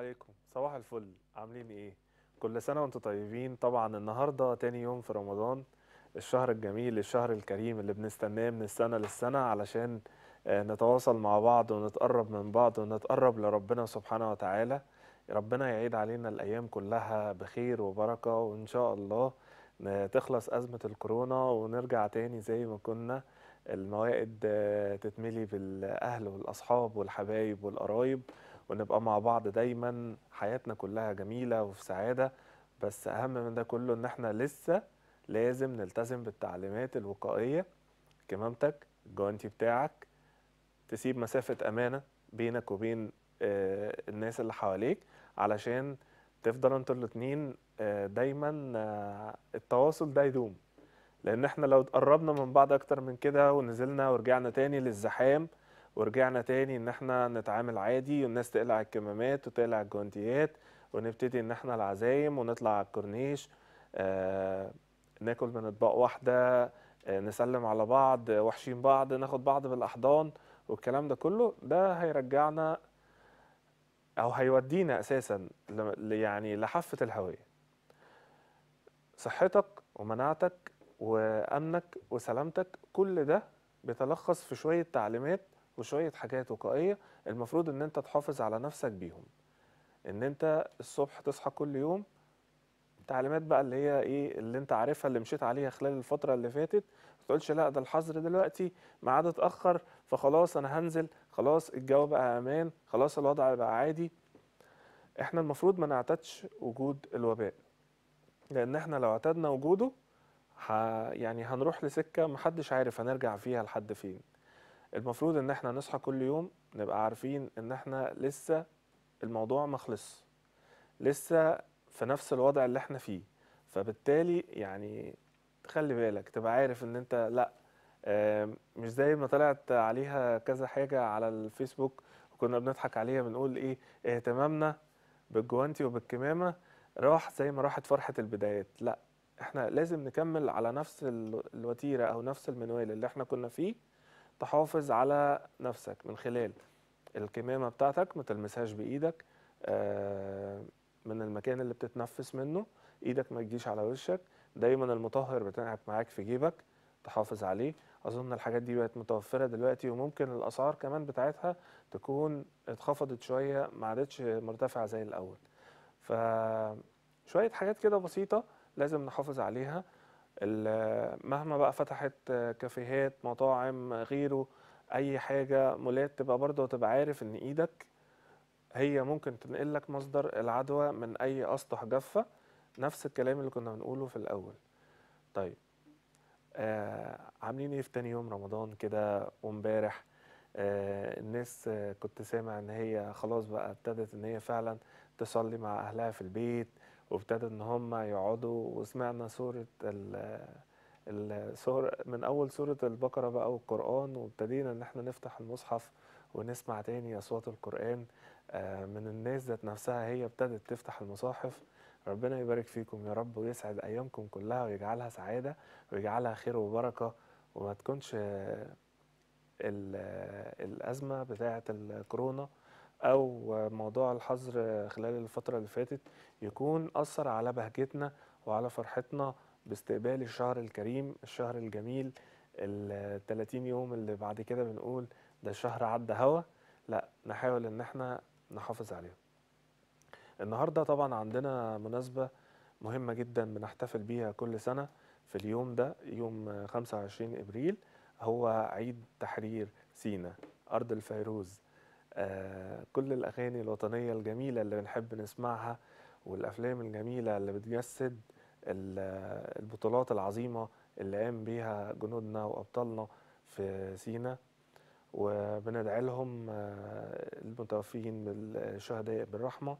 عليكم صباح الفل عاملين ايه كل سنة وانتم طيبين طبعا النهاردة تاني يوم في رمضان الشهر الجميل الشهر الكريم اللي بنستناه من السنة للسنة علشان آه، نتواصل مع بعض ونتقرب من بعض ونتقرب لربنا سبحانه وتعالى ربنا يعيد علينا الأيام كلها بخير وبركة وإن شاء الله ن- تخلص أزمة الكورونا ونرجع تاني زي ما كنا الموائد آه، تتملي بالأهل والأصحاب والحبايب والقرايب ونبقى مع بعض دايما حياتنا كلها جميلة وفي سعادة بس أهم من ده كله إن احنا لسه لازم نلتزم بالتعليمات الوقائية كمامتك الجوانتي بتاعك تسيب مسافة أمانة بينك وبين آه، الناس اللي حواليك علشان تفضلوا انتوا الاتنين آه، دايما آه، التواصل ده يدوم لان احنا لو اتقربنا من بعض اكتر من كده ونزلنا ورجعنا تاني للزحام ورجعنا تاني ان احنا نتعامل عادي والناس تقلع الكمامات وتقلع الجوانتيات ونبتدي ان احنا العزايم ونطلع على الكورنيش آه ناكل من اطباق واحده آه نسلم على بعض آه، وحشين بعض ناخد بعض بالاحضان والكلام ده كله ده هيرجعنا او هيودينا اساسا ل- ل- يعني لحافه الهويه صحتك ومناعتك وامنك وسلامتك كل ده بيتلخص في شويه تعليمات وشويه حاجات وقائيه المفروض ان انت تحافظ على نفسك بيهم ان انت الصبح تصحى كل يوم تعليمات بقى اللي هي ايه اللي انت عارفها اللي مشيت عليها خلال الفتره اللي فاتت ما تقولش لا ده الحظر دلوقتي ميعاد اتاخر فخلاص انا هنزل خلاص الجو بقى امان خلاص الوضع بقى عادي احنا المفروض ما نعتادش وجود الوباء لان احنا لو اعتدنا وجوده ح... يعني هنروح لسكه محدش عارف هنرجع فيها لحد فين المفروض ان احنا نصحى كل يوم نبقى عارفين ان احنا لسه الموضوع مخلص لسه في نفس الوضع اللي احنا فيه فبالتالي يعني تخلي بالك تبقى عارف ان انت لا آم، مش زي ما طلعت عليها كذا حاجة على الفيسبوك وكنا بنضحك عليها بنقول ايه اهتمامنا بالجوانتي وبالكمامة راح زي ما راحت فرحة البدايات لا احنا لازم نكمل على نفس ال- الوتيرة او نفس المنوال اللي احنا كنا فيه تحافظ على نفسك من خلال الكمامة بتاعتك ما تلمسهاش بإيدك آه، من المكان اللي بتتنفس منه ايدك ما تجيش على وشك دايما المطهر بتاعك معاك في جيبك تحافظ عليه اظن الحاجات دي بقت متوفرة دلوقتي وممكن الاسعار كمان بتاعتها تكون اتخفضت شوية ما عادتش مرتفعة زي الاول ف شوية حاجات كده بسيطة لازم نحافظ عليها ال- مهما بقى فتحت كافيهات مطاعم غيره اي حاجة مولات تبقى برضه تبقى عارف ان ايدك هي ممكن تنقل لك مصدر العدوى من اي اسطح جافة نفس الكلام اللي كنا بنقوله في الاول طيب آه عاملين ايه في تاني يوم رمضان كده وامبارح آه الناس آه كنت سامع ان هي خلاص بقى ابتدت ان هي فعلا تصلي مع اهلها في البيت وابتدوا ان هم يقعدوا وسمعنا سورة ال السور من اول سورة البقرة بقى والقرآن وابتدينا ان احنا نفتح المصحف ونسمع تاني اصوات القرآن آه من الناس ذات نفسها هي ابتدت تفتح المصاحف ربنا يبارك فيكم يا رب ويسعد ايامكم كلها ويجعلها سعادة ويجعلها خير وبركة وما تكونش آه، ال- آه، الأزمة بتاعة الكورونا أو موضوع الحظر خلال الفترة اللي فاتت يكون أثر على بهجتنا وعلى فرحتنا باستقبال الشهر الكريم الشهر الجميل ال 30 يوم اللي بعد كده بنقول ده شهر عدى هوا لا نحاول ان احنا نحافظ عليه النهارده طبعا عندنا مناسبة مهمة جدا بنحتفل بيها كل سنة في اليوم ده يوم 25 ابريل هو عيد تحرير سينا ارض الفيروز آه كل الاغاني الوطنية الجميلة اللي بنحب نسمعها والافلام الجميلة اللي بتجسد ال- البطولات العظيمة اللي قام بيها جنودنا وابطالنا في سينا وبندعي لهم آه، المتوفين بالشهداء بالرحمة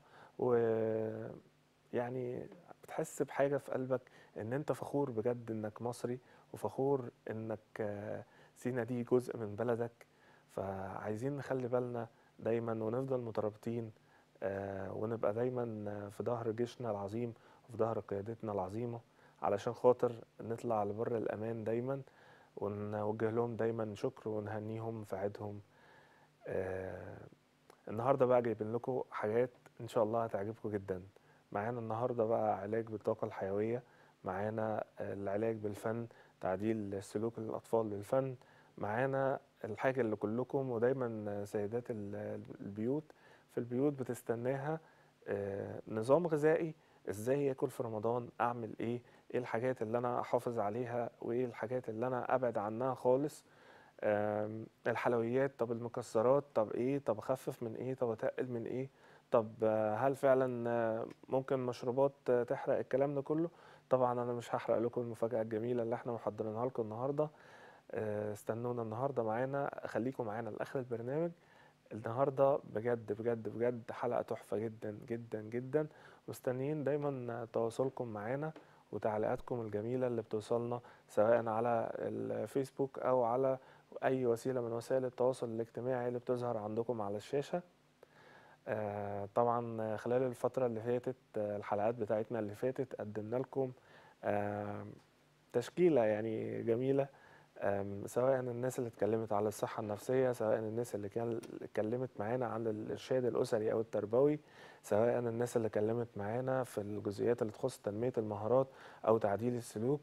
ويعني بتحس بحاجة في قلبك ان انت فخور بجد انك مصري وفخور انك آه، سينا دي جزء من بلدك فعايزين نخلي بالنا دايما ونفضل مترابطين آه، ونبقى دايما في ظهر جيشنا العظيم وفي ظهر قيادتنا العظيمة علشان خاطر نطلع لبر الأمان دايما ونوجه لهم دايما شكر ونهنيهم في عيدهم آه النهارده بقى جايبين لكم حاجات ان شاء الله هتعجبكم جدا معانا النهارده بقى علاج بالطاقه الحيويه معانا العلاج بالفن تعديل سلوك الاطفال للفن معانا الحاجه اللي كلكم ودايما سيدات ال- البيوت في البيوت بتستناها آه، نظام غذائي ازاي اكل في رمضان اعمل ايه ايه الحاجات اللي انا احافظ عليها وايه الحاجات اللي انا ابعد عنها خالص آم، الحلويات طب المكسرات طب ايه طب اخفف من ايه طب اتقل من ايه طب آه، هل فعلا آه، ممكن مشروبات آه، تحرق الكلام ده كله طبعا انا مش هحرق لكم المفاجأة الجميلة اللي احنا محضرينها لكم النهارده آه، استنونا النهارده معانا خليكم معانا لاخر البرنامج النهارده بجد بجد بجد حلقة تحفة جدا جدا جدا مستنيين دايما تواصلكم معانا وتعليقاتكم الجميلة اللي بتوصلنا سواء على الفيسبوك أو على أي وسيلة من وسائل التواصل الاجتماعي اللي بتظهر عندكم على الشاشة آه، طبعا خلال الفترة اللي فاتت آه، الحلقات بتاعتنا اللي فاتت قدمنا لكم آه، تشكيلة يعني جميلة آم، سواء الناس اللي اتكلمت على الصحة النفسية سواء الناس اللي كان اتكلمت معانا عن الإرشاد الأسري أو التربوي سواء الناس اللي اتكلمت معانا في الجزئيات اللي تخص تنمية المهارات أو تعديل السلوك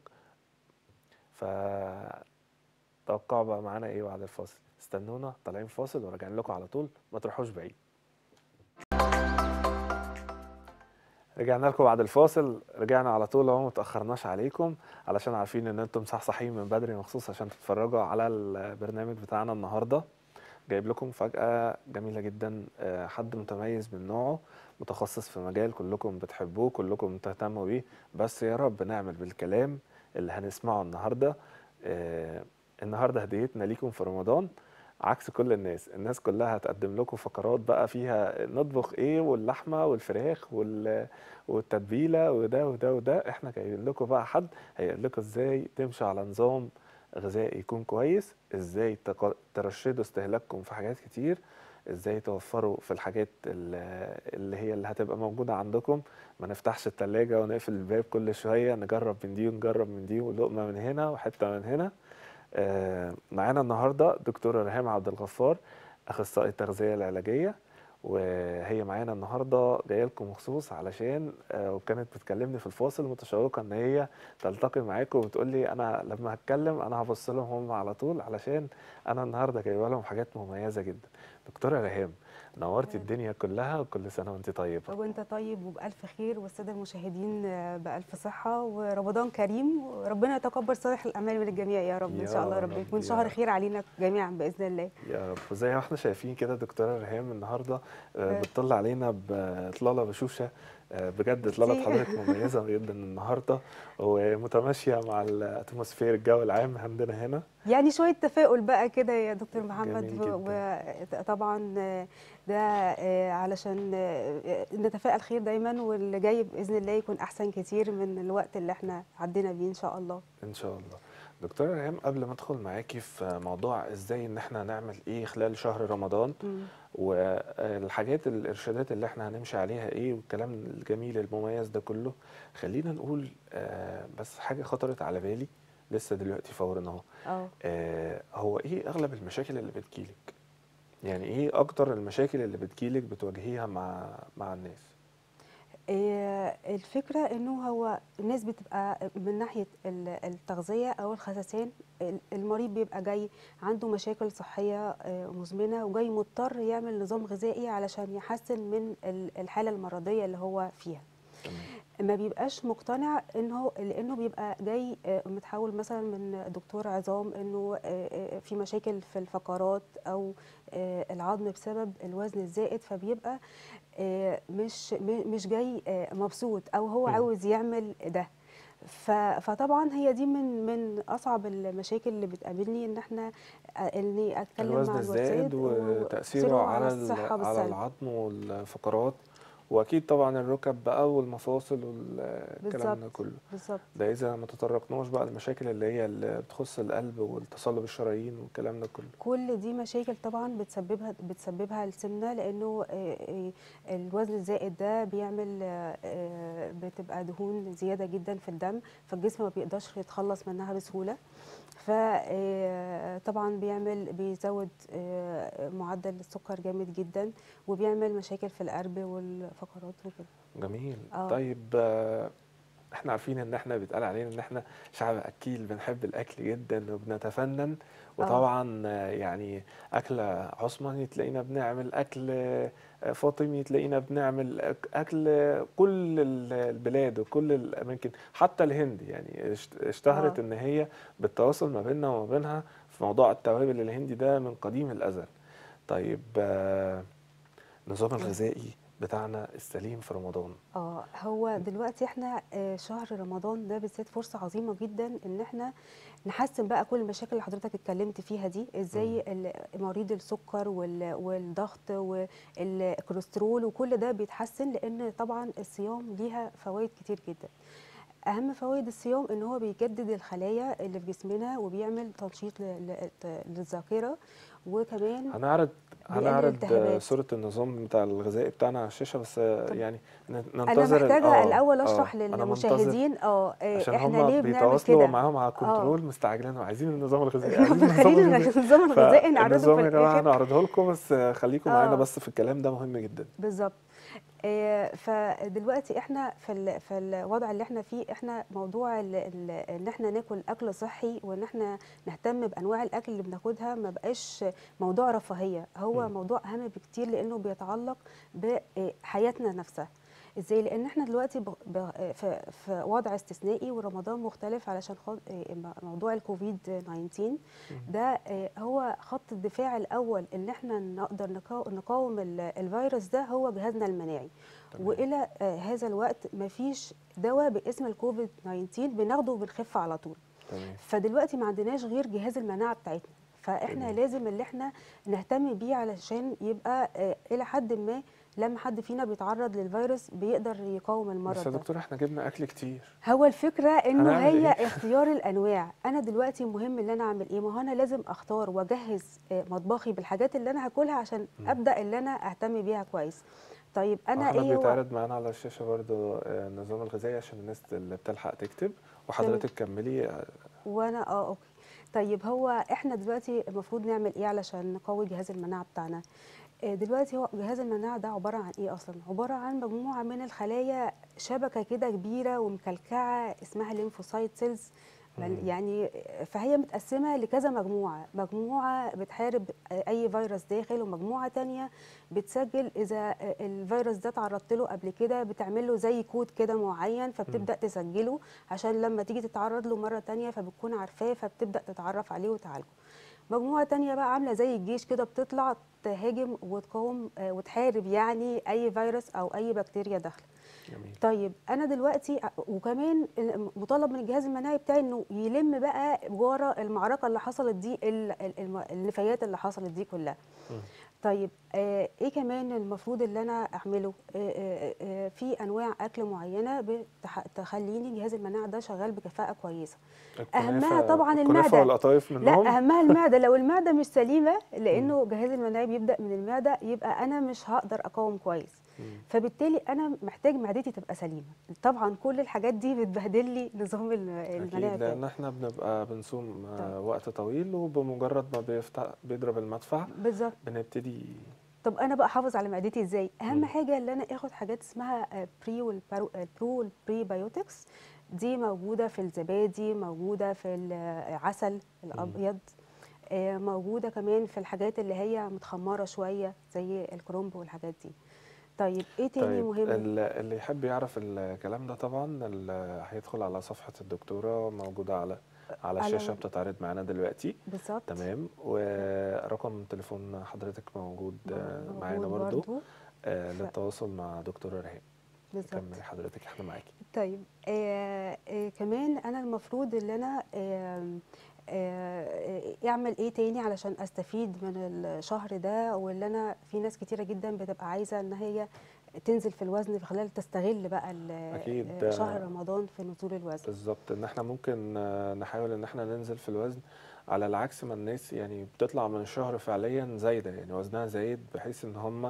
فتوقعوا بقى معانا إيه بعد الفاصل استنونا طالعين فاصل وراجعين لكم على طول ما تروحوش بعيد رجعنا لكم بعد الفاصل رجعنا على طول اهو ما تاخرناش عليكم علشان عارفين ان انتم صحصحين من بدري مخصوص عشان تتفرجوا على البرنامج بتاعنا النهارده جايب لكم مفاجأة جميلة جدا آه، حد متميز من نوعه متخصص في مجال كلكم بتحبوه كلكم تهتموا بيه بس يا رب نعمل بالكلام اللي هنسمعه النهارده آه، النهارده هديتنا ليكم في رمضان عكس كل الناس الناس كلها هتقدم لكم فقرات بقى فيها نطبخ ايه واللحمه والفراخ وال... والتتبيله وده وده وده احنا جايبين لكم بقى حد هيقول لكم ازاي تمشوا على نظام غذائي يكون كويس ازاي تق... ترشدوا استهلاككم في حاجات كتير ازاي توفروا في الحاجات ال- اللي هي اللي هتبقى موجوده عندكم ما نفتحش التلاجة ونقفل الباب كل شويه نجرب من دي ونجرب من دي ولقمه من هنا وحته من هنا آه، معانا النهارده دكتوره ريهام عبد الغفار اخصائي التغذيه العلاجيه وهي معانا النهارده جايه لكم مخصوص علشان آه، وكانت بتكلمني في الفاصل متشوقه ان هي تلتقي معاكم وبتقول لي انا لما هتكلم انا هبص لهم هم على طول علشان انا النهارده جايبه لهم حاجات مميزه جدا دكتوره ريهام نورتي الدنيا كلها وكل سنه وانت طيبه وانت طيب وبألف خير والسادة المشاهدين آه، بألف صحة ورمضان كريم وربنا يتقبل صالح الأعمال من الجميع يا رب إن يا شاء الله يا رب رب، يكون يا شهر رب. خير علينا جميعا بإذن الله يا رب وزي ما احنا شايفين كده دكتوره ريهام النهارده آه، آه. بتطل علينا باطلاله بشوشه آه، بجد اطلاله ميرسي. حضرتك مميزه جدا النهارده ومتماشيه مع الاتموسفير الجو العام عندنا هنا يعني شوية تفاؤل بقى كده يا دكتور محمد جميل وطبعا ده آه، علشان آه، نتفائل خير دايما واللي جاي بإذن الله يكون أحسن كتير من الوقت اللي احنا عدينا بيه إن شاء الله ان شاء الله دكتوره ريهام قبل ما ادخل معاكي في موضوع ازاي ان احنا نعمل ايه خلال شهر رمضان مم. والحاجات الارشادات اللي احنا هنمشي عليها ايه والكلام الجميل المميز ده كله خلينا نقول آه، بس حاجه خطرت على بالي لسه دلوقتي فورا اهو اه آه، هو ايه اغلب المشاكل اللي بتجيلك يعني ايه اكتر المشاكل اللي بتجيلك بتواجهيها مع مع الناس آه، الفكرة انه هو الناس بتبقى من ناحية ال- التغذية او الخسسان ال- المريض بيبقى جاي عنده مشاكل صحية آه، مزمنة وجاي مضطر يعمل نظام غذائي علشان يحسن من ال- الحالة المرضية اللي هو فيها تمام ما بيبقاش مقتنع انه لانه بيبقى جاي آه، متحول مثلا من دكتور عظام انه آه، آه، في مشاكل في الفقرات او آه، العظم بسبب الوزن الزائد فبيبقى آه، مش م- مش جاي آه، مبسوط او هو مم. عاوز يعمل ده ف- فطبعا هي دي من من اصعب المشاكل اللي بتقابلني ان احنا آه، اني اتكلم الوزن مع الزائد الوالد وتاثيره على ال- الصحه على بالسلب العظم والفقرات واكيد طبعا الركب بقى والمفاصل والكلام ده بالظبط. كله بالظبط ده اذا ما تطرقناش بقى المشاكل اللي هي اللي بتخص القلب والتصلب الشرايين والكلام ده كله كل دي مشاكل طبعا بتسببها بتسببها السمنه لانه آه، آه، الوزن الزائد ده بيعمل آه، آه، بتبقى دهون زياده جدا في الدم فالجسم ما بيقدرش يتخلص منها بسهوله فطبعا بيعمل بيزود آه، معدل السكر جامد جدا وبيعمل مشاكل في القلب والفقرات وكده جميل اه طيب آه، احنا عارفين ان احنا بيتقال علينا ان احنا شعب اكيل بنحب الاكل جدا وبنتفنن اه وطبعا آه، يعني اكل عثماني تلاقينا بنعمل اكل آه، فاطمي تلاقينا بنعمل أك- اكل كل ال- البلاد وكل الاماكن حتى الهند يعني اشت- اشتهرت اه ان هي بالتواصل ما بيننا وما بينها في موضوع التوابل الهندي ده من قديم الازل طيب آه، النظام الغذائي بتاعنا السليم في رمضان اه هو دلوقتي احنا آه، شهر رمضان ده بالذات فرصة عظيمة جدا ان احنا نحسن بقى كل المشاكل اللي حضرتك اتكلمت فيها دي مم. ازاي ال- مريض السكر وال- والضغط والكوليسترول وكل ده بيتحسن لان طبعا الصيام ليها فوائد كتير جدا اهم فوائد الصيام ان هو بيجدد الخلايا اللي في جسمنا وبيعمل تنشيط ل- ل- للذاكرة وكمان هنعرض بيقلل هنعرض آه، الالتهابات صورة النظام بتاع الغذائي بتاعنا على الشاشة بس آه، طب يعني ن- انا ننتظر ال- محتاجه اه الاول اه اشرح انا منتظر للمشاهدين اه آه، عشان احنا هما ليه بنعمل بيتواصلوا كده معاهم على اه كنترول مستعجلين وعايزين النظام الغذائي عايزين النظام متخيلين الغذائي النظام الغذائي نعرضه في فالنظام يا جماعة الاخر هنعرضه لكم بس آه، خليكم معانا اه بس في الكلام ده مهم جدا بالظبط آه، فدلوقتي احنا في ال- في الوضع اللي احنا فيه احنا موضوع ال- ال- ان احنا ناكل اكل صحي وان احنا نهتم بانواع الاكل اللي بناخدها ما بقاش موضوع رفاهيه هو مم. موضوع اهم بكتير لانه بيتعلق بحياتنا نفسها ازاي لان احنا دلوقتي ب- ب- في في وضع استثنائي ورمضان مختلف علشان خاط- آه، موضوع الكوفيد 19 مم. ده آه، هو خط الدفاع الاول ان احنا نقدر نقا- نقاوم ال- الفيروس ده هو جهازنا المناعي تمام والى آه، هذا الوقت مفيش دواء باسم الكوفيد 19 بناخده وبنخف على طول تمام فدلوقتي ما عندناش غير جهاز المناعه بتاعتنا فاحنا جميل لازم اللي احنا نهتم بيه علشان يبقى آه، الى حد ما لما حد فينا بيتعرض للفيروس بيقدر يقاوم بس المرض يا ده دكتور احنا جبنا اكل كتير هو الفكرة انه هنعمل هي ايه اختيار الانواع انا دلوقتي مهم ان انا اعمل ايه ما هو انا لازم اختار واجهز آه، مطبخي بالحاجات اللي انا هاكلها عشان مم. ابدا اللي انا اهتم بيها كويس طيب انا احنا ايه هو بيتعرض معانا على الشاشة برضو آه، النظام الغذائي عشان الناس اللي بتلحق تكتب تمام وحضرتك كملي آه، وانا اه اوكي طيب هو احنا دلوقتي المفروض نعمل ايه علشان نقوي جهاز المناعة بتاعنا آه، دلوقتي هو جهاز المناعة ده عبارة عن ايه اصلا عبارة عن مجموعة من الخلايا شبكة كده كبيرة ومكلكعة اسمها الليمفوسايت سيلز مم. يعني فهي متقسمة لكذا مجموعة مجموعة بتحارب أي فيروس داخل ومجموعة تانية بتسجل إذا الفيروس ده تعرضت له قبل كده بتعمل له زي كود كده معين مم. فبتبدأ تسجله عشان لما تيجي تتعرض له مرة تانية فبتكون عارفاه فبتبدأ تتعرف عليه وتعالجه مجموعة تانية بقى عاملة زي الجيش كده بتطلع تهاجم وتقاوم آه، وتحارب يعني أي فيروس أو أي بكتيريا داخلة جميل طيب انا دلوقتي وكمان مطالب من الجهاز المناعي بتاعي انه يلم بقى ورا المعركه اللي حصلت دي ال- ال- الم- النفايات اللي حصلت دي كلها مم. طيب آه ايه كمان المفروض اللي انا اعمله آه آه آه في انواع اكل معينه بتح- تخليني جهاز المناعه ده شغال بكفاءه كويسه اهمها الكنافة طبعا الكنافة المعده والقطايف لا منهم اهمها المعده لو المعده مش سليمه مم. لانه الجهاز المناعي بيبدا من المعده يبقى انا مش هقدر اقاوم كويس مم. فبالتالي انا محتاج معدتي تبقى سليمه طبعا كل الحاجات دي بتبهدل لي نظام الم- المناعه أكيد بتاعي لأن احنا بنبقى بنصوم طب آه، وقت طويل وبمجرد ما بيفتح بيضرب المدفع بالظبط بنبتدي طب انا بقى احافظ على معدتي ازاي اهم مم. حاجه اللي انا اخد حاجات اسمها بري والبرو والبري بايوتكس دي موجوده في الزبادي موجوده في العسل مم. الابيض آه، موجوده كمان في الحاجات اللي هي متخمره شويه زي الكرنب والحاجات دي طيب ايه تاني طيب مهم ال- اللي يحب يعرف الكلام ده طبعا ال- هيدخل على صفحة الدكتورة موجودة على على على الشاشة بتتعرض معانا دلوقتي بالظبط تمام ورقم تليفون حضرتك موجود آه، معانا موجود برضو برضو آه، ف- للتواصل مع دكتورة رهام بالظبط كملي حضرتك احنا معاكي طيب آه آه كمان انا المفروض ان انا آه آه اعمل ايه تاني علشان استفيد من الشهر ده واللي انا في ناس كتيره جدا بتبقى عايزه ان هي تنزل في الوزن في خلال تستغل بقى ال- أكيد آه، شهر آه، رمضان في نزول الوزن بالظبط ان احنا ممكن آه، نحاول ان احنا ننزل في الوزن على العكس ما الناس يعني بتطلع من الشهر فعليا زايدة يعني وزنها زايد بحيث ان هم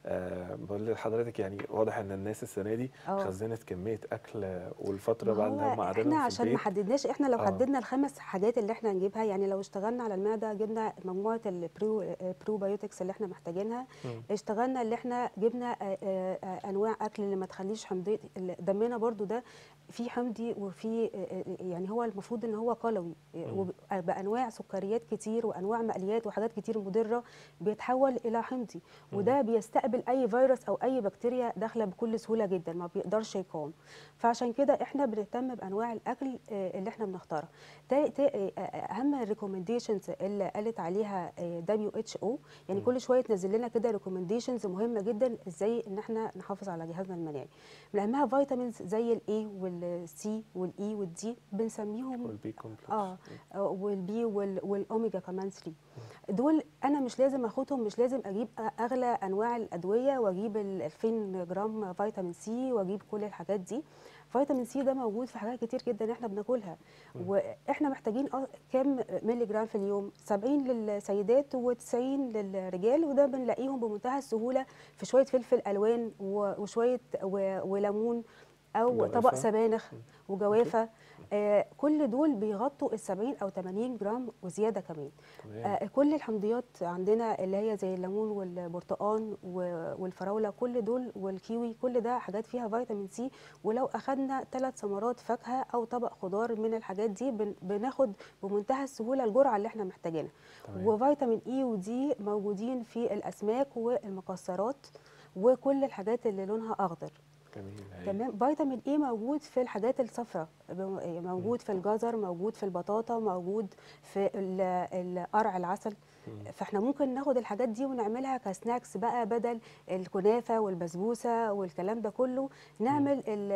آه بقول لحضرتك يعني واضح ان الناس السنه دي اه خزنت كميه اكل والفتره ما بقى اللي هو هم قاعدين احنا في عشان ما البيت حددناش احنا لو اه حددنا الخمس حاجات اللي احنا نجيبها يعني لو اشتغلنا على المعده جبنا مجموعه البرو البروبايوتكس اللي احنا محتاجينها مم. اشتغلنا اللي احنا جبنا آه، آه، آه، انواع اكل اللي ما تخليش حمضي اللي دمنا برضو ده في حمضي وفي آه، آه، يعني هو المفروض ان هو قلوي آه، مم. وب- آه، بانواع سكريات كتير وانواع مقليات وحاجات كتير مضره بيتحول الى حمضي مم. وده بيستقبل اي فيروس او اي بكتيريا داخله بكل سهوله جدا ما بيقدرش يقاوم فعشان كده احنا بنهتم بانواع الاكل آه، اللي احنا بنختارها تا- تا- آه، آه، اهم الريكومنديشنز اللي قالت عليها دبليو اتش او يعني مم. كل شويه تنزل لنا كده ريكومنديشنز مهمه جدا ازاي ان احنا نحافظ على جهازنا المناعي من اهمها فيتامينز زي الاي والسي والاي والدي بنسميهم والبي كومبلكس اه آه، والبي وال- والاوميجا كمان 3 دول انا مش لازم اخدهم مش لازم اجيب أ- اغلى انواع الادويه واجيب ال 2000 جرام فيتامين سي واجيب كل الحاجات دي فيتامين سي ده موجود في حاجات كتير جدا احنا بناكلها مم. واحنا محتاجين أ- كام مللي جرام في اليوم 70 للسيدات و90 للرجال وده بنلاقيهم بمنتهى السهوله في شويه فلفل الوان و- وشويه و- وليمون او طبق جوافة. سبانخ مم. وجوافه آه كل دول بيغطوا ال 70 او 80 جرام وزياده كمان تمام آه كل الحمضيات عندنا اللي هي زي الليمون والبرتقال و- والفراوله كل دول والكيوي كل ده حاجات فيها فيتامين سي ولو اخدنا ثلاث ثمرات فاكهه او طبق خضار من الحاجات دي بن- بناخد بمنتهى السهوله الجرعه اللي احنا محتاجينها تمام وفيتامين اي ودي موجودين في الاسماك والمكسرات وكل الحاجات اللي لونها اخضر جميل هايل تمام فيتامين اي موجود في الحاجات الصفراء ب- موجود في الجزر موجود في البطاطا موجود في ال- القرع العسل مم. فاحنا ممكن ناخد الحاجات دي ونعملها كسناكس بقى بدل الكنافه والبسبوسه والكلام ده كله نعمل ال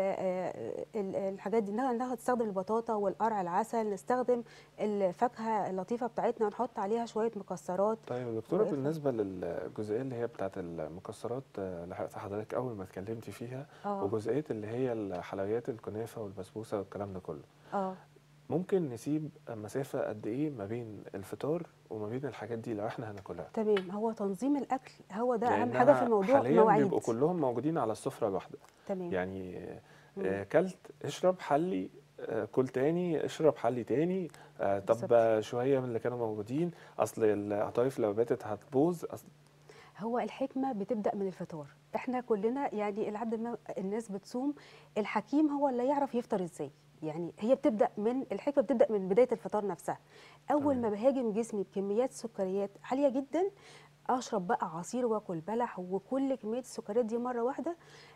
ال الحاجات دي ناخد ناخد- نستخدم البطاطا والقرع العسل نستخدم الفاكهه اللطيفه بتاعتنا نحط عليها شويه مكسرات طيب يا دكتوره وقفة. بالنسبه للجزئيه اللي هي بتاعت المكسرات آه، لحقت حضرتك اول ما اتكلمتي فيها اه وجزئيه اللي هي الحلويات الكنافه والبسبوسه والكلام ده كله اه ممكن نسيب مسافه قد ايه ما بين الفطار وما بين الحاجات دي لو احنا هناكلها تمام هو تنظيم الاكل هو ده اهم لأنها حاجه في الموضوع حاليا مواعيد بيبقوا كلهم موجودين على السفره الواحده تمام يعني مم. آه، كلت اشرب حلي آه، كل تاني اشرب حلي تاني آه، طب بالظبط. آه، شويه من اللي كانوا موجودين اصل القطايف لو باتت هتبوظ أصل هو الحكمة بتبدأ من الفطار احنا كلنا يعني لحد ما الناس بتصوم الحكيم هو اللي يعرف يفطر ازاي يعني هي بتبدأ من الحكمة بتبدأ من بداية الفطار نفسها أول ما تمام. بهاجم جسمي بكميات سكريات عالية جدا أشرب بقى عصير وآكل بلح وكل كمية السكريات دي مرة واحدة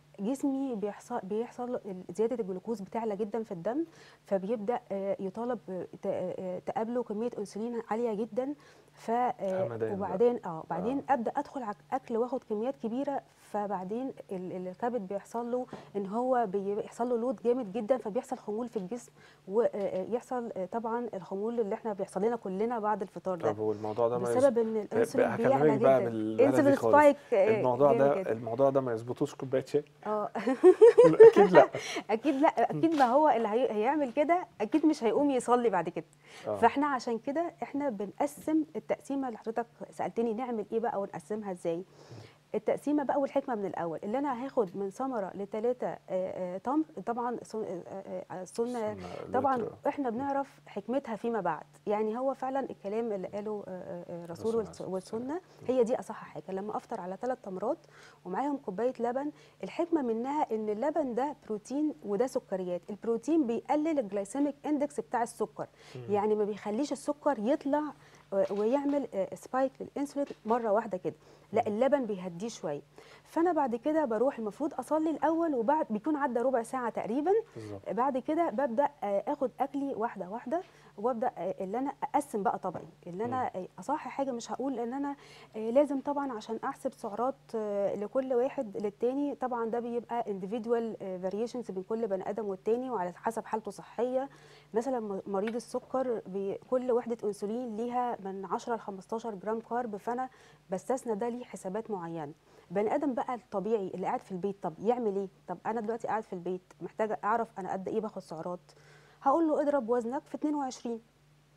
جسمي بيحصل بيحصل زياده الجلوكوز بتعلى جدا في الدم فبيبدا آه، يطالب آه، ت- آه، تقابله كميه انسولين عاليه جدا ف آه، همدان بقى. وبعدين اه بعدين آه. ابدا ادخل على اكل واخد كميات كبيره فبعدين ال- الكبد بيحصل له ان هو بيحصل له لود جامد جدا فبيحصل خمول في الجسم ويحصل طبعا الخمول اللي احنا بيحصل لنا كلنا بعد الفطار ده طب والموضوع ده ما يز- بسبب ان الانسولين بيعلى هكلمك بقى جدا بالبلدي انسولين خالص سبايك آه، الموضوع جامد ده جدا. الموضوع ده ما يظبطوش كوبايه شاي اه لا، اكيد لا اكيد لا اكيد ما هو اللي هي- هيعمل كده اكيد مش هيقوم يصلي بعد كده آه. فاحنا عشان كده احنا بنقسم التقسيمه اللي حضرتك سالتني نعمل ايه بقى ونقسمها ازاي التقسيمه بقى والحكمه من الاول اللي انا هاخد من ثمره لثلاثه تمر طبعا سن- آه، آه، السنه سنة طبعا لتر. احنا بنعرف حكمتها فيما بعد يعني هو فعلا الكلام اللي قاله آه، آه، آه، الرسول الرسول والس- عليه الصلاة والسنه هي دي اصح حاجه لما افطر على ثلاث تمرات ومعاهم كوبايه لبن الحكمه منها ان اللبن ده بروتين وده سكريات البروتين بيقلل الجلايسيميك اندكس بتاع السكر يعني ما بيخليش السكر يطلع آه، ويعمل سبايك للانسولين مره واحده كده لا اللبن بيهديه شويه فانا بعد كده بروح المفروض اصلي الاول وبعد بيكون عدى ربع ساعه تقريبا بالظبط بعد كده ببدا آه، اخد اكلي واحده واحده وابدا آه، اللي انا اقسم بقى طبقي اللي انا آه، اصح حاجه مش هقول ان انا آه، لازم طبعا عشان احسب سعرات آه، لكل واحد للتاني طبعا ده بيبقى individual فاريشنز بين كل بني ادم والتاني وعلى حسب حالته الصحيه مثلا م- مريض السكر بي- كل وحده انسولين ليها من 10 ل 15 جرام كارب فانا بستثنى ده ليه حسابات معينه بني ادم بقى الطبيعي اللي قاعد في البيت طب يعمل ايه طب انا دلوقتي قاعد في البيت محتاجه اعرف انا قد ايه باخد سعرات هقول له اضرب وزنك في 22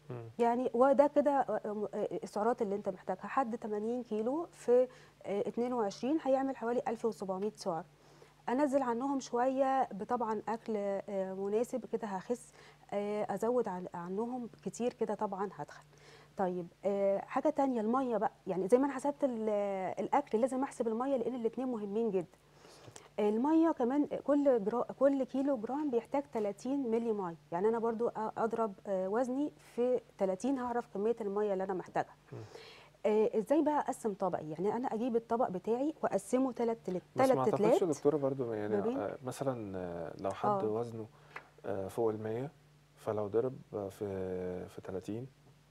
مم. يعني وده كده آه، آه، آه، السعرات اللي انت محتاجها حد 80 كيلو في آه، 22 هيعمل حوالي 1700 سعر انزل عنهم شويه بطبعا اكل آه، مناسب كده هخس آه، ازود عن- عنهم كتير كده طبعا هدخل طيب آه، حاجه تانية الميه بقى يعني زي ما انا حسبت ال- الاكل لازم احسب الميه لان الاثنين مهمين جدا الميه كمان كل جرا كل كيلو جرام بيحتاج 30 ملي ميه يعني انا برضو أ- اضرب آه، وزني في 30 هعرف كميه الميه اللي انا محتاجها مم. آه، ازاي بقى اقسم طبقي يعني انا اجيب الطبق بتاعي واقسمه ثلاث بس ما ثلاث اعتقدش تلات يا دكتوره برضو يعني ما بين- آه، مثلا آه، لو حد آه. وزنه آه، فوق ال 100 فلو ضرب آه، في في 30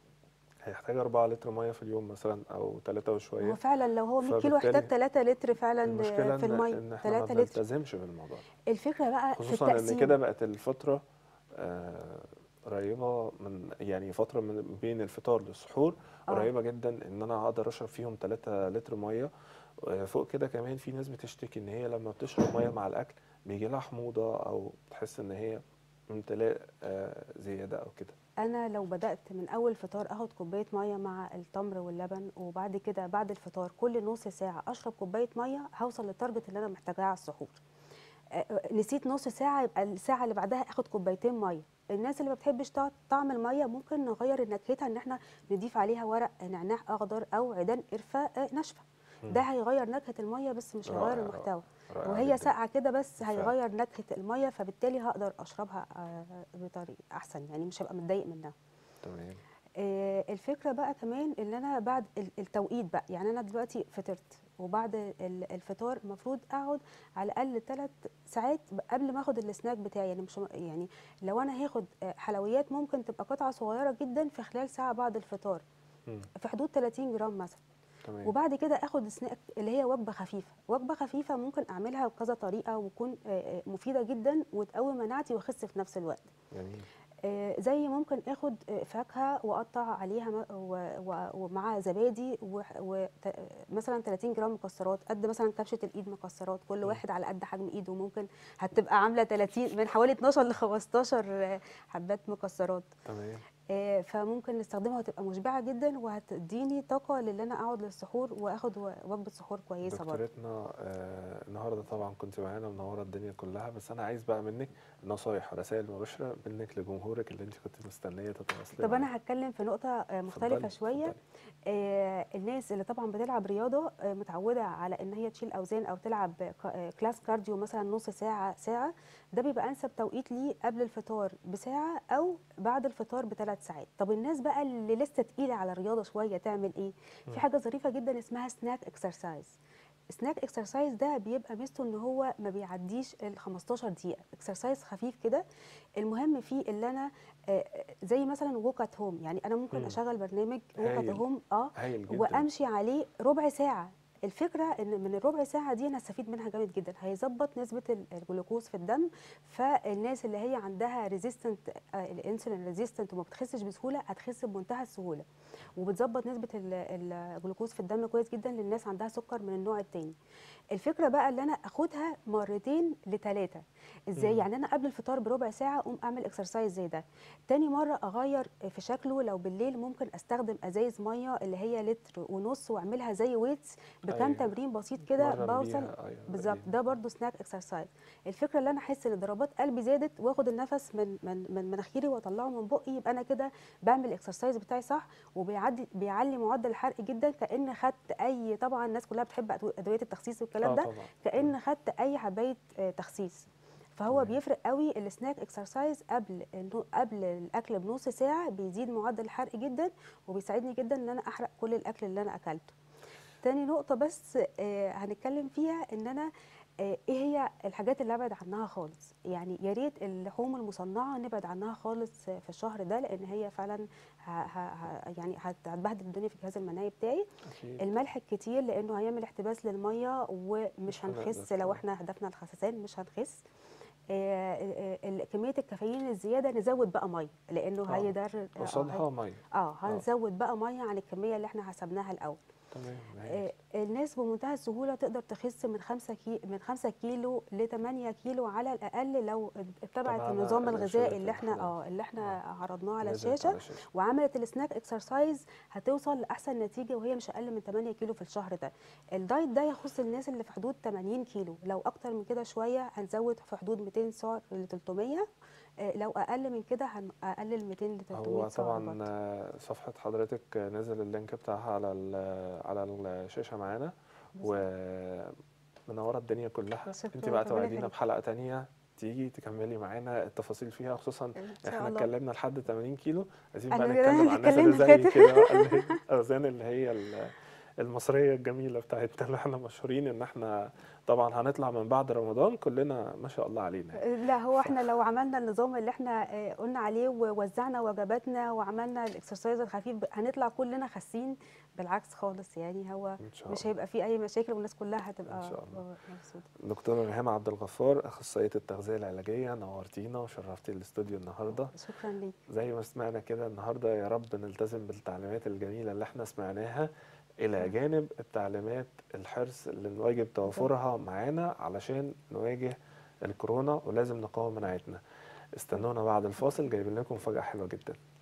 هيحتاج 4 لتر ميه في اليوم مثلا او 3 هو وشويه فعلا لو هو 100 كيلو فبالتالي يحتاج 3 لتر فعلا المشكله آه، في ان الميه ان احنا ما 3 لتر بنلتزمش بالموضوع ده. الفكره بقى في خصوصا ان التقسيم كده بقت الفتره آه، قريبه من يعني فتره من بين الفطار للسحور آه. قريبه جدا ان انا اقدر اشرب فيهم 3 لتر ميه آه، فوق كده كمان في ناس بتشتكي ان هي لما بتشرب ميه مع الاكل بيجي لها حموضه او تحس ان هي امتلاء آه، زياده او كده انا لو بدات من اول فطار اخد كوبايه ميه مع التمر واللبن وبعد كده بعد الفطار كل نص ساعه اشرب كوبايه ميه هوصل للتارجت اللي انا محتاجاه على السحور آه، آه، نسيت نص ساعه يبقى الساعه اللي بعدها اخد كوبايتين ميه الناس اللي ما بتحبش تع- طعم الميه ممكن نغير نكهتها ان احنا نضيف عليها ورق نعناع اخضر او عيدان قرفه آه، ناشفه ده هيغير نكهه الميه بس مش هيغير رائع، المحتوى رائع وهي جداً. ساقعه كده بس فعلا. هيغير نكهه الميه فبالتالي هقدر اشربها آه، بطريقه احسن يعني مش هبقى متضايق منها تمام آه، الفكره بقى كمان ان انا بعد ال- التوقيت بقى يعني انا دلوقتي فطرت وبعد ال- الفطار المفروض اقعد على الاقل ثلاث ساعات قبل ما اخد السناك بتاعي يعني مش م- يعني لو انا هاخد آه، حلويات ممكن تبقى قطعه صغيره جدا في خلال ساعه بعد الفطار مم. في حدود 30 جرام مثلا تمام وبعد كده اخد سناك اللي هي وجبه خفيفه وجبه خفيفه ممكن اعملها بكذا طريقه وتكون آه، آه، مفيده جدا وتقوي مناعتي واخس في نفس الوقت جميل آه، زي ممكن اخد آه، فاكهه واقطع عليها م- و- و- ومع زبادي ومثلا 30 جرام مكسرات قد مثلا كبشه الايد مكسرات كل مم. واحد على قد حجم ايده ممكن هتبقى عامله 30 من حوالي 12 ل 15 آه، حبات مكسرات تمام آه، فممكن نستخدمها وتبقى مشبعه جدا وهتديني طاقه للي انا اقعد للسحور واخد و- وجبه سحور كويسه برضه دكتورتنا آه النهارده طبعا كنت معانا منوره الدنيا كلها بس انا عايز بقى منك نصايح ورسائل مباشره منك لجمهورك اللي انت كنت مستنيه تتواصلي طب معاه. انا هتكلم في نقطه آه، مختلفه اتفضلي، شويه اتفضلي. آه، الناس اللي طبعا بتلعب رياضه آه، متعوده على ان هي تشيل اوزان او تلعب كا- آه، كلاس كارديو مثلا نص ساعه ساعه ده بيبقى انسب توقيت ليه قبل الفطار بساعه او بعد الفطار بثلاث ساعات طب الناس بقى اللي لسه تقيله على الرياضه شويه تعمل ايه مم. في حاجه ظريفه جدا اسمها سناك اكسرسايز سناك اكسرسايز ده بيبقى ميزته ان هو ما بيعديش ال 15 دقيقه اكسرسايز خفيف كده المهم فيه اللي انا آه، زي مثلا ووك ات هوم يعني انا ممكن مم. اشغل برنامج ووك ات هايل. هوم اه هايل جدا وامشي عليه ربع ساعه الفكره ان من الربع ساعه دي انا استفيد منها جامد جدا هيظبط نسبه ال- الجلوكوز في الدم فالناس اللي هي عندها ريزيستنت الانسولين ريزيستنت وما بتخسش بسهوله هتخس بمنتهى السهوله وبتظبط نسبه ال- الجلوكوز في الدم كويس جدا للناس عندها سكر من النوع الثاني الفكره بقى اللي انا اخدها مرتين لثلاثه ازاي مم. يعني انا قبل الفطار بربع ساعه اقوم اعمل اكسرسايز زي ده تاني مره اغير في شكله لو بالليل ممكن استخدم ازايز ميه اللي هي لتر ونص واعملها زي ويتس بكام أيوة. تمرين بسيط كده اتمرن بوصل بيها، أيوة، بالظبط بالليل. ده برضو سناك اكسرسايز الفكره اللي انا احس ان ضربات قلبي زادت واخد النفس من من من مناخيري واطلعه من بقي يبقى انا كده بعمل الاكسرسايز بتاعي صح وبيعدي بيعلي معدل الحرق جدا كان خدت اي طبعا الناس كلها بتحب أدو- ادويه التخسيس والكلام آه ده طبعا كان خدت اي حبايه آه، تخسيس فهو تمام. بيفرق قوي السناك اكسرسايز قبل النو- قبل الاكل بنص ساعه بيزيد معدل الحرق جدا وبيساعدني جدا ان انا احرق كل الاكل اللي انا اكلته تاني نقطه بس آه، هنتكلم فيها ان انا آه، ايه هي الحاجات اللي ابعد عنها خالص يعني يا ريت اللحوم المصنعه نبعد عنها خالص آه، في الشهر ده لان هي فعلا ه- ه- ه- يعني هت- هتبهدل الدنيا في الجهاز المناعي بتاعي اكيد الملح الكتير لانه هيعمل احتباس للميه ومش مش هنقدر هنخس لو طبعاً. احنا هدفنا الخسسان مش هنخس آه، آه، آه، كميه الكافيين الزياده نزود بقى ميه لانه آه، هيضر آه، قصادها ميه اه هنزود بقى ميه عن الكميه اللي احنا حسبناها الاول تمام آه، ماشي. الناس بمنتهى السهوله تقدر تخس من 5 كي من 5 كيلو ل 8 كيلو على الاقل لو اتبعت طبعاً النظام الرشاوات الغذائي اللي احنا اللي إحنا- اه اللي احنا عرضناه على نزلت الشاشه على الشاشة. وعملت السناك اكسرسايز هتوصل لاحسن نتيجه وهي مش اقل من 8 كيلو في الشهر ده الدايت ده يخص الناس اللي في حدود 80 كيلو لو اكتر من كده شويه هنزود في حدود 200 سعر ل 300 آه، لو اقل من كده هنقلل 200 ل 300 هو سعر طبعا برضه. آه، صفحة حضرتك آه، نزل اللينك بتاعها على ال- على الشاشة معانا ومنورة الدنيا كلها شكراً، انت بقى ربنا توعدينا يخليك. بحلقة تانية تيجي تكملي معانا التفاصيل فيها خصوصا إن شاء احنا الله. اتكلمنا لحد 80 كيلو عايزين أنا بقى كده نتكلم اللي عن الناس اللي اتكلمنا زي فاتت. كده بقى، اللي هي الاوزان اللي هي ال- المصرية الجميلة بتاعتنا اللي احنا مشهورين ان احنا طبعا هنطلع من بعد رمضان كلنا ما شاء الله علينا لا هو احنا لو عملنا النظام اللي احنا آه، قلنا عليه ووزعنا وجباتنا وعملنا الاكسرسايز الخفيف ب- هنطلع كلنا خاسين بالعكس خالص يعني هو ان شاء مش الله هيبقى فيه اي مشاكل والناس كلها هتبقى إن شاء الله. آه، مبسوطه دكتورة ريهام عبد الغفار اخصائية التغذية العلاجية نورتينا وشرفتي الاستوديو النهارده شكرا ليك زي ما سمعنا كده النهارده يا رب نلتزم بالتعليمات الجميله اللي احنا سمعناها الى جانب التعليمات الحرص اللي نواجب توافرها معانا علشان نواجه الكورونا ولازم نقاوم مناعتنا استنونا بعد الفاصل جايبين لكم مفاجاه حلوه جدا